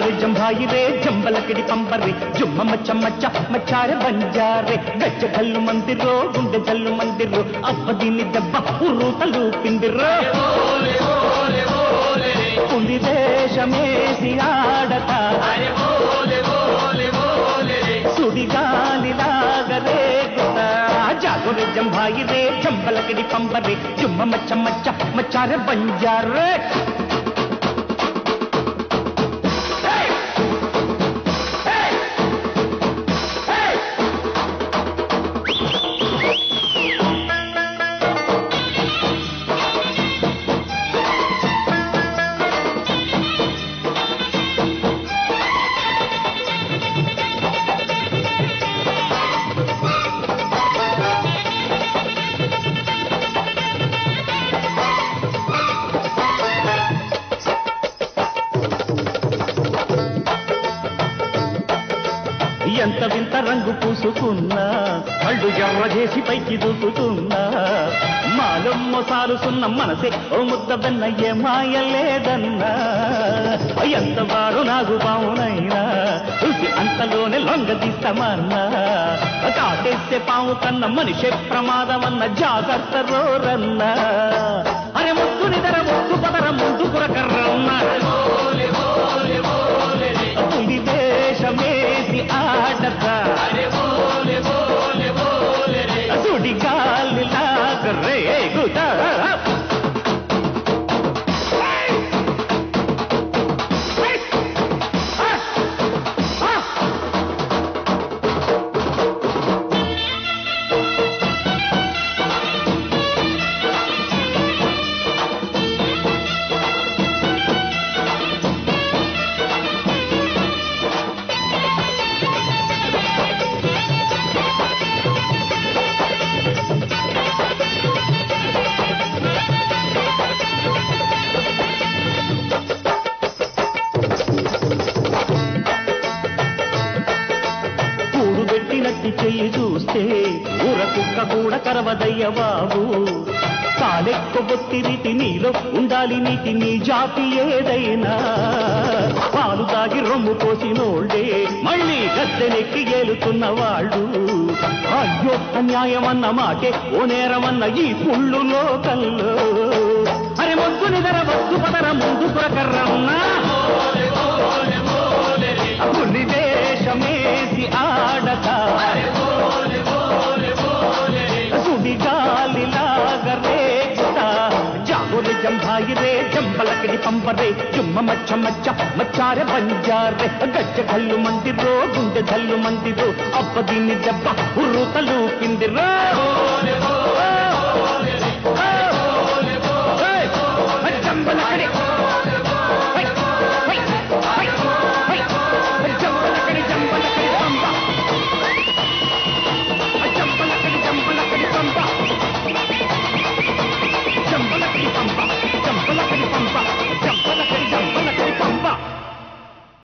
జాగురి జంభాయి రే జంబలకిడి పంపరి జుమ్మ మచ్చ మచ్చ మచ్చార బంజారే గజ్జ కల్లు మందిరో గుండె జల్లు మందిరో అప్ప దీన్ని దెబ్బ ఉర్రూతలు పిందిరో పులి వేషమేసి ఆడత సుడిగాలిలాగరే గుత జాగురి జంభాయి రే జంబలకిడి పంపరి జుమ్మ మచ్చ మచ్చ మచ్చార బంజారే ఎంత వింత రంగు పూసుకున్నా కళ్ళు ఎర్ర చేసి పైకి దూకుతున్నా మాలో మొసాలుసున్న మనసే ఓ ముద్ద వెన్న ఏ మాయ లేదన్నా ఎంత వారు నాకు బావునైనా చూసి అంతలోనే లొంగ తీస్తామన్నా కాటేస్తే పాము కన్న మనిషే ప్రమాదమన్న జాగ్రత్త రోరన్నా అరే ముద్దు నిదర ముద్దు పదర ముందు కురకర్రన్నా పులి వేషమేసి ఆడత సుడి గాలి లాగరే గుద కూడు పెట్టినట్టి చెయ్యి చూస్తే ఊర కుక్క కూడా కరవదయ్య బాబు కాలెక్కు బొత్తి రీతి నీలో ఉండాలి నీతి నీ జాతి ఏదైనా పాలు తాగి రొమ్ము పోసినోళ్ళే మళ్ళీ గద్దెనెక్కి గేలుతున్న వాళ్ళు అయ్యో అన్యాయమన్న మాటే ఓ నేరమన్న ఈ పుళ్ళు లోకల్లో అరే మొద్దు నిదర వద్దు పదర ముందు ప్రకర్రన్నా పులి వేషమేసి ఆడత సుడిగాలిలాగరే జాగురి జంభాయి రే జంబలకిడి పంపరే జుమ్మ మచ్చ మచ్చ మచ్చారె బంజారే గజ్జ కల్లు మందిరో గుండె జల్లు మందిరో అప్ప దీన్ని దెబ్బ ఉర్రుతలు కిందిరో